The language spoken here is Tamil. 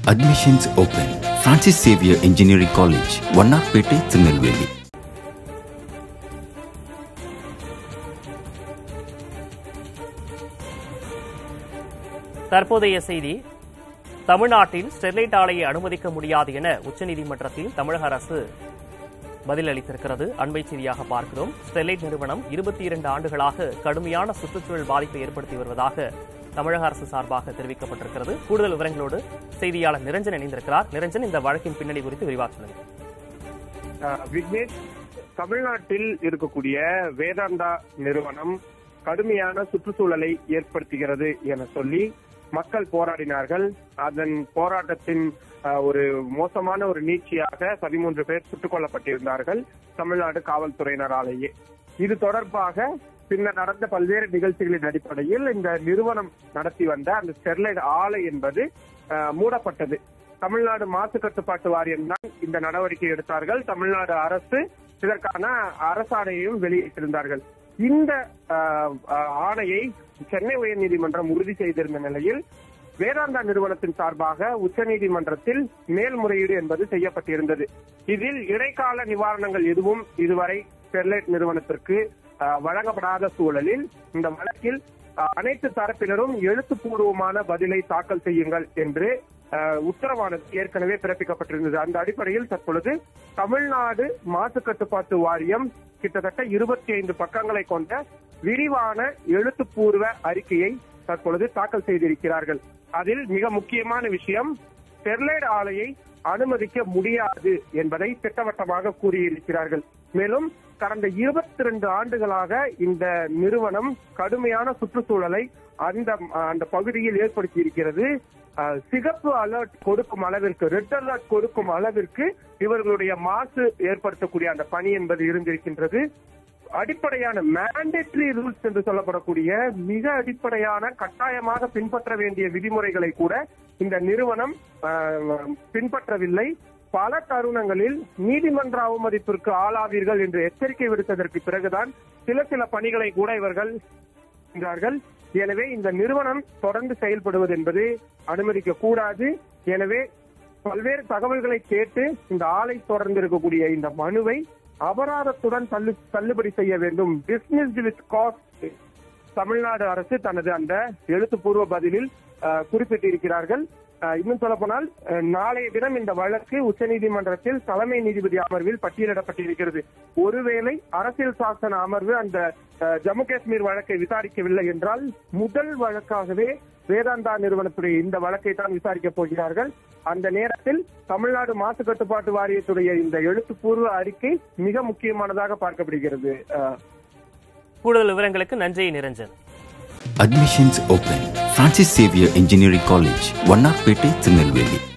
Admissions open. Francis Xavier Engineering College, Vannapete, Tirunelveli. தற்போதைய செய்தி தமிழ்நாட்டில் ஸ்டெர்லைட் ஆலையை அனுமதிக்க முடியாது என உச்சநீதிமன்றத்தில் தமிழக அரசு பதிலளித்திருக்கிறது அண்மை செய்தியாக பார்க்கிறோம் ஸ்டெர்லைட் நிறுவனம் இருபத்தி இரண்டு ஆண்டுகளாக கடுமையான சுற்றுச்சூழல் பாதிப்பை ஏற்படுத்தி வருவதாக தமிழக அரசு சார்பாக தெரிவிக்கப்பட்டிருக்கிறது கூடுதல் விவரங்களோடு செய்தியாளர் நிரஞ்சன் இணைந்திருக்கிறார் நிரஞ்சன் இந்த வழக்கின் பின்னணி குறித்து விரிவாக சொல்லுங்க அஹ் விக்னேஷ் தமிழ்நாட்டில் இருக்கக்கூடிய வேதாந்தா நிறுவனம் கடுமையான சுற்றுச்சூழலை ஏற்படுத்துகிறது என சொல்லி மக்கள் போராடினார்கள் அதன் போராட்டத்தின் அஹ், ஒரு மோசமான ஒரு நீட்சியாக பதிமூன்று பேர் சுட்டுக் கொல்லப்பட்டிருந்தார்கள் தமிழ்நாடு காவல்துறையினராலேயே இது தொடர்பாக பின்னர் நடந்த பல்வேறு நிகழ்ச்சிகளின் அடிப்படையில் இந்த நிறுவனம் நடத்தி வந்த அந்த ஸ்டெர்லைட் ஆலை என்பது அஹ், மூடப்பட்டது தமிழ்நாடு மாசு கட்டுப்பாட்டு வாரியம் தான் இந்த நடவடிக்கை எடுத்தார்கள் தமிழ்நாடு அரசு இதற்கான அரசாணையையும் வெளியிட்டிருந்தார்கள் இந்த ஆஹ், ஆஹ், ஆணையை சென்னை உயர்நீதிமன்றம் உறுதி செய்திருந்த நிலையில் வேதாந்தா நிறுவனத்தின் சார்பாக உச்சநீதிமன்றத்தில் மேல்முறையீடு என்பது செய்யப்பட்டிருந்தது இதில் இடைக்கால நிவாரணங்கள் எதுவும் இதுவரை ஸ்டெர்லைட் நிறுவனத்திற்கு ஆஹ், வழங்கப்படாத சூழலில் இந்த வழக்கில் ஆஹ், அனைத்து தரப்பினரும் எழுத்துப்பூர்வமான பதிலை தாக்கல் செய்யுங்கள் என்று ஆஹ், உத்தரவானது ஏற்கனவே பிறப்பிக்கப்பட்டிருந்தது அந்த அடிப்படையில் தற்பொழுது தமிழ்நாடு மாசு கட்டுப்பாட்டு வாரியம் கிட்டத்தட்ட இருபத்தி ஐந்து பக்கங்களை கொண்ட விரிவான எழுத்துப்பூர்வ அறிக்கையை தற்பொழுது தாக்கல் செய்திருக்கிறார்கள் அதில் மிக முக்கியமான விஷயம் ஸ்டெர்லைட் ஆலையை அனுமதிக்க முடியாது என்பதை திட்டவட்டமாக கூறியிருக்கிறார்கள் மேலும் கடந்த இருபத்தி ரெண்டு ஆண்டுகளாக இந்த நிறுவனம் கடுமையான சுற்றுச்சூழலை அந்த அந்த பகுதியில் ஏற்படுத்தி இருக்கிறது அஹ், சிகப்பு அலர்ட் கொடுக்கும் அளவிற்கு ரெட் அலர்ட் கொடுக்கும் அளவிற்கு இவர்களுடைய மாசு ஏற்படுத்தக்கூடிய அந்த பணி என்பது இருந்திருக்கின்றது அடிப்படையான மேண்டேட்டரி ரூல்ஸ் என்று சொல்லப்படக்கூடிய மிக அடிப்படையான கட்டாயமாக பின்பற்ற வேண்டிய விதிமுறைகளை கூட இந்த நிறுவனம் அஹ், பின்பற்றவில்லை பல தருணங்களில் நீதிமன்ற அவமதிப்பிற்கு ஆளாவீர்கள் என்று எச்சரிக்கை விடுத்ததற்கு பிறகுதான் சில சில பணிகளை கூட இவர்கள் செய்கிறார்கள் எனவே இந்த நிறுவனம் தொடர்ந்து செயல்படுவது என்பது அனுமதிக்க கூடாது எனவே பல்வேறு தகவல்களை கேட்டு இந்த ஆலை தொடர்ந்து இருக்கக்கூடிய இந்த மனுவை அபராதத்துடன் தள்ளு தள்ளுபடி செய்ய வேண்டும் டிஸ்மிஸ்ட் வித் காஸ்ட் தமிழ்நாடு அரசு தனது அந்த எழுத்துப்பூர்வ பதிலில் அஹ், குறிப்பிட்டிருக்கிறார்கள் அஹ், இன்னும் சொல்ல போனால் நாளைய தினம் இந்த வழக்கு உச்சநீதிமன்றத்தில் தலைமை நீதிபதி அமர்வில் பட்டியலிடப்பட்டிருக்கிறது ஒருவேளை அரசியல் சாசன அமர்வு அந்த அஹ், ஜம்மு காஷ்மீர் வழக்கை விசாரிக்கவில்லை என்றால் முதல் வழக்காகவே வேதாந்தா நிறுவனத்துடைய இந்த வழக்கை தான் விசாரிக்கப் போகிறார்கள் அந்த நேரத்தில் தமிழ்நாடு மாசு கட்டுப்பாட்டு வாரியத்துடைய இந்த எழுத்துப்பூர்வ அறிக்கை மிக முக்கியமானதாக பார்க்கப்படுகிறது அஹ், கூடுதல் விவரங்களுக்கு நன்றி Niranjan Admissions open. Francis Xavier Engineering College, Vannapete, Tirunelveli.